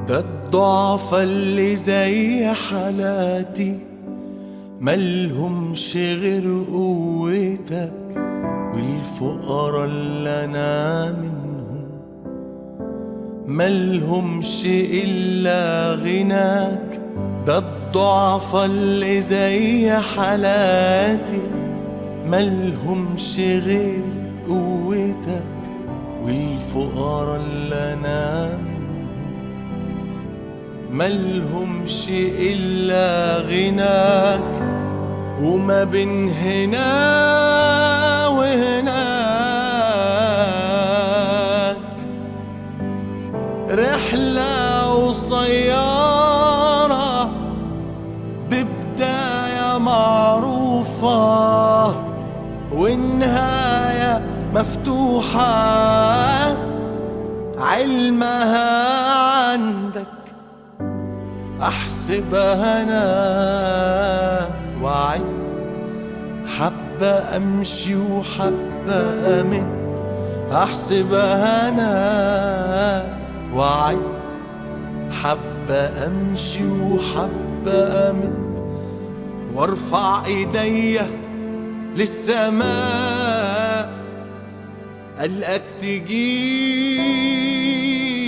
ده الضعفة اللي زي حالاتي ملهمش غير قوتك والفقراء اللي انا منهم ملهمش الا غناك ده الضعفة اللي زي حالاتي ملهمش غير قوتك والفقراء اللي انا منهم ملهمش إلا غناك وما بين هنا وهناك رحلة قصيرة ببداية معروفة والنهاية مفتوحة علمها عندك احسبها انا وعد حبة امشي وحبة امد احسبها انا وعد حبة امشي وحبة امد وارفع ايديا للسماء قلقك تجيب